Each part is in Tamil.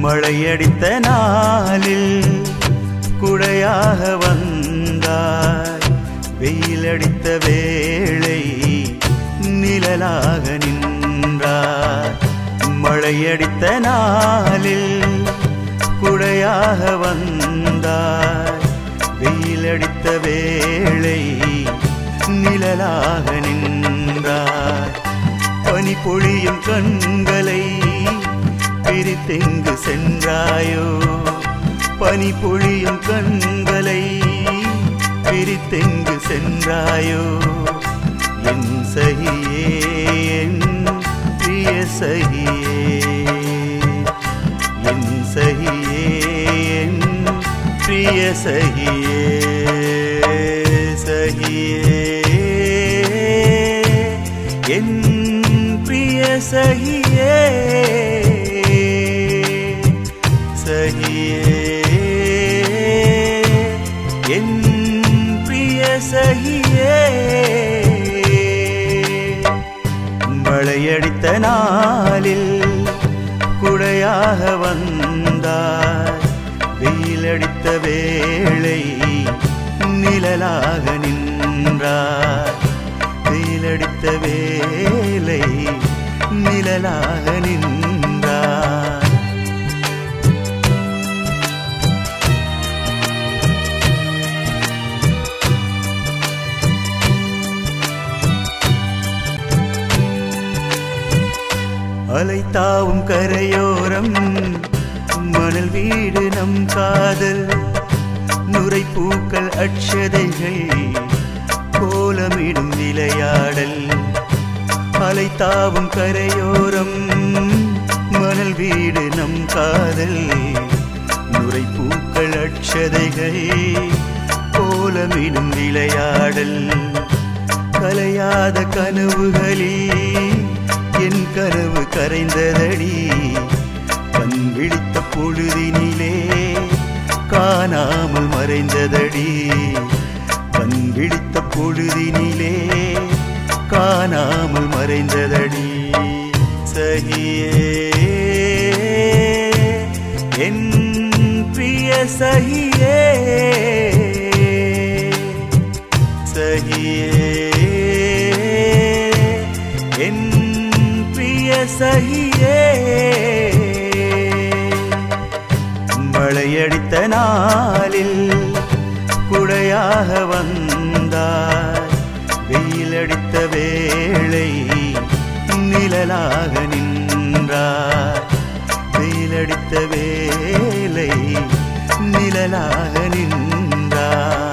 மழையடித்த நாளில் குடையாக வந்தாய் வெயிலடித்த வேளை நிழலாக நின்றாய் மழையடித்த நாளில் குடையாக வந்தாய் வெயிலடித்த வேளை நிழலாக நின்றாய் பனி பொழியும் கண்களை பிரித்தெங்கு சென்றாயோ பனி பொழியும் கண்களை பிரித்தெங்கு சென்றாயோ என் சகியே என் பிரிய சகியே என் சகியே என் பிரிய சகியே சகியே என் பிரிய சகியே சகியே என் பிரிய சகியே மழையடித்த நாளில் குடையாக வந்தாய் வெயிலடித்த வேளை நிழலாக நின்றாய் வெயிலடித்த வேலை நிழலாக நின்றாய் அலைத்தாவும் கரையோரம் மணல் வீடு நம் காதல் நுரை பூக்கள் அட்சதைகள் கோலமிடும் விளையாடல் அலைத்தாவும் கரையோரம் மணல் வீடு நம் காதல் நுரை பூக்கள் அட்சதைகள் கோலமிடும் விளையாடல் கலையாத கனவுகளில் என் கனவு கரைந்ததடி கண் விழித்த பொழுதினிலே காணாமல் மறைந்ததடி கண் விழித்த பொழுதினிலே காணாமல் மறைந்ததடி சகியே என் பிரிய சகியே சகியே என் பிரிய சகியே மழையடித்த நாளில் குடையாக வந்தாய் வெயிலடித்த வேளை நிழலாக நின்றாய் வெயிலடித்த வேலை நிழலாக நின்றாய்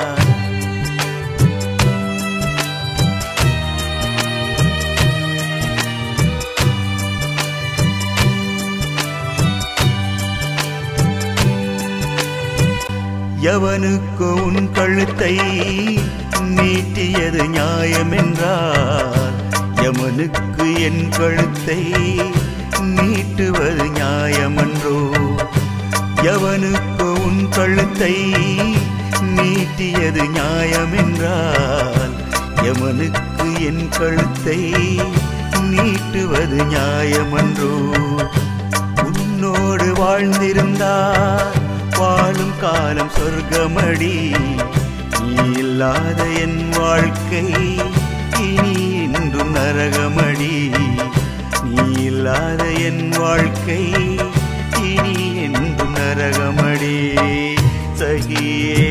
எவனுக்கு உன் கழுத்தை நீட்டியது நியாயமென்றால் எவனுக்கு என் கழுத்தை நீட்டுவது நியாயமன்றோ எவனுக்கு உன் கழுத்தை நீட்டியது நியாயமென்றால் எவனுக்கு என் கழுத்தை நீட்டுவது நியாயமன்றோ உன்னோடு வாழ்ந்திருந்தால் வாழும் காலம் சொர்க்கமடி நீ இல்லாத என் வாழ்க்கை இனி என்றும் நரகமடி நீ இல்லாத என் வாழ்க்கை இனி என்றும் நரகமடி சகியே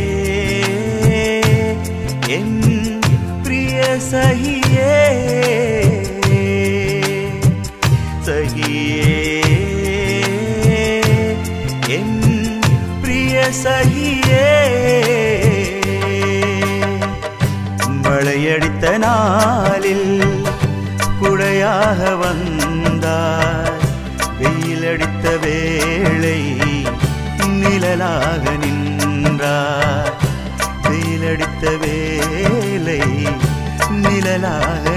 என் பிரிய சகியே சகியே என் பிரிய சகியே மழையடித்த நாளில் குடையாக வந்தாய் வெயிலடித்த வேளை நிழலாக நின்றாய் வெயிலடித்த வேலை நிழலாக